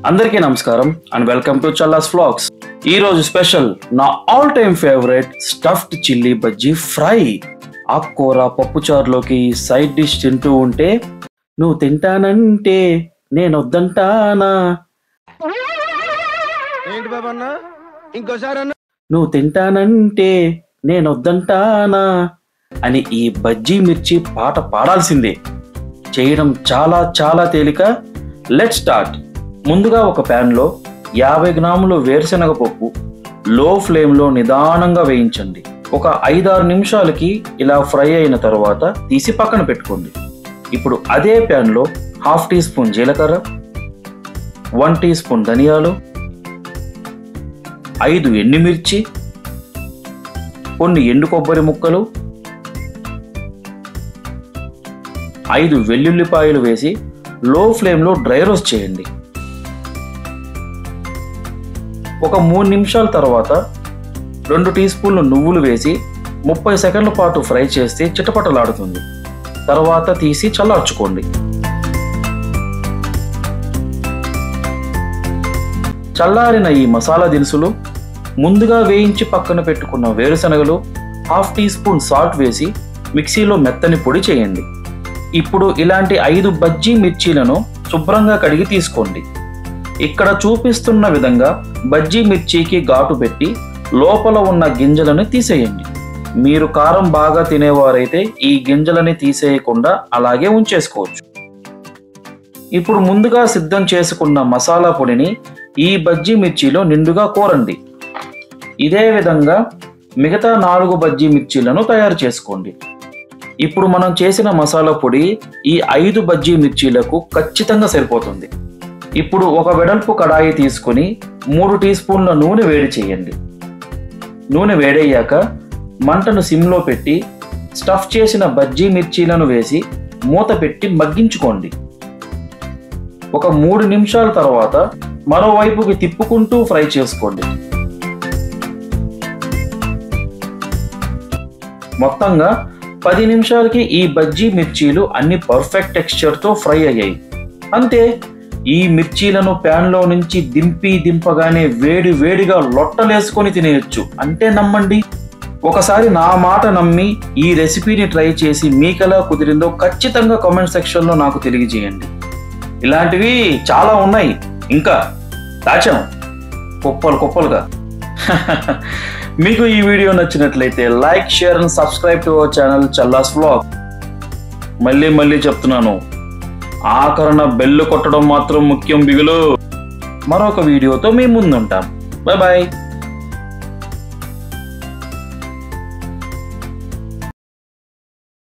అందరికీ నమస్కారం and welcome to Challa's vlogs ఈ రోజు స్పెషల్ నా all time favourite stuffed chilli bajji fry ఆకుకూర పప్పుచారులోకి సైడ్ డిష్ తింటూ ఉంటే నువ్వు తింటానంటే నేను వద్దంటానా ఏంటి బాబు అన్న ఇంకోసారి అన్న నువ్వు తింటానంటే నేను వద్దంటానా అని ఈ బజ్జీ మిర్చి పాట పాడాల్సిందే చేయడం చాలా చాలా తేలిక లెట్ స్టార్ట్ ముందుగా ఒక ప్యాన్లో యాభై గ్రాములు వేరుశనగ పప్పు లో ఫ్లేమ్లో నిదానంగా వేయించండి ఒక ఐదారు నిమిషాలకి ఇలా ఫ్రై అయిన తర్వాత తీసి పక్కన పెట్టుకోండి ఇప్పుడు అదే ప్యాన్లో హాఫ్ టీ స్పూన్ జీలకర్ర వన్ టీ స్పూన్ ధనియాలు ఐదు ఎండుమిర్చి కొన్ని ఎండు కొబ్బరి ముక్కలు ఐదు వెల్లుల్లిపాయలు వేసి లో ఫ్లేమ్లో డ్రై రోస్ట్ చేయండి ఒక మూడు నిమిషాల తర్వాత రెండు టీ స్పూన్లు నువ్వులు వేసి ముప్పై సెకండ్ల పాటు ఫ్రై చేస్తే చిటపటలాడుతుంది తర్వాత తీసి చల్లార్చుకోండి చల్లారిన ఈ మసాలా దినుసులు ముందుగా వేయించి పక్కన పెట్టుకున్న వేరుశనగలు హాఫ్ టీ స్పూన్ సాల్ట్ వేసి మిక్సీలో మెత్తని పొడి చేయండి ఇప్పుడు ఇలాంటి ఐదు బజ్జీ మిర్చీలను శుభ్రంగా కడిగి తీసుకోండి ఇక్కడ చూపిస్తున్న విధంగా బజ్జీ మిర్చికి ఘాటు పెట్టి లోపల ఉన్న గింజలను తీసేయండి మీరు కారం బాగా తినేవారైతే ఈ గింజలని తీసేయకుండా అలాగే ఉంచేసుకోవచ్చు ఇప్పుడు ముందుగా సిద్ధం చేసుకున్న మసాలా పొడిని ఈ బజ్జీ మిర్చిలో నిండుగా కోరండి ఇదే విధంగా మిగతా నాలుగు బజ్జీ మిర్చీలను తయారు చేసుకోండి ఇప్పుడు మనం చేసిన మసాలా పొడి ఈ ఐదు బజ్జీ మిర్చీలకు ఖచ్చితంగా సరిపోతుంది ఇప్పుడు ఒక వెడల్పు కడాయి తీసుకొని మూడు టీ స్పూన్ల నూనె వేడి చేయండి నూనె వేడయ్యాక మంటను సిమ్లో పెట్టి స్టఫ్ చేసిన బజ్జీ మిర్చీలను వేసి మూత పెట్టి మగ్గించుకోండి ఒక మూడు నిమిషాల తర్వాత మరోవైపుకి తిప్పుకుంటూ ఫ్రై చేసుకోండి మొత్తంగా పది నిమిషాలకి ఈ బజ్జీ మిర్చీలు అన్ని పర్ఫెక్ట్ టెక్స్చర్తో ఫ్రై అయ్యాయి అంతే ఈ మిర్చీలను ప్యాన్లో నుంచి దింపి దింపగానే వేడి వేడిగా లొట్టలేసుకొని తినేయొచ్చు అంటే నమ్మండి ఒకసారి నా మాట నమ్మి ఈ రెసిపీని ట్రై చేసి మీకెలా కుదిరిందో ఖచ్చితంగా కామెంట్ సెక్షన్లో నాకు తెలియజేయండి ఇలాంటివి చాలా ఉన్నాయి ఇంకా దాచాం కుప్పలు కుప్పలుగా మీకు ఈ వీడియో నచ్చినట్లయితే like share and subscribe to our channel Challa's vlog మళ్ళీ మళ్ళీ చెప్తున్నాను ఆఖరణ బెల్లు కొట్టడం మాత్రం ముఖ్యం బిగులు మరొక వీడియోతో మీ ముందుంటాం బాయ్ బాయ్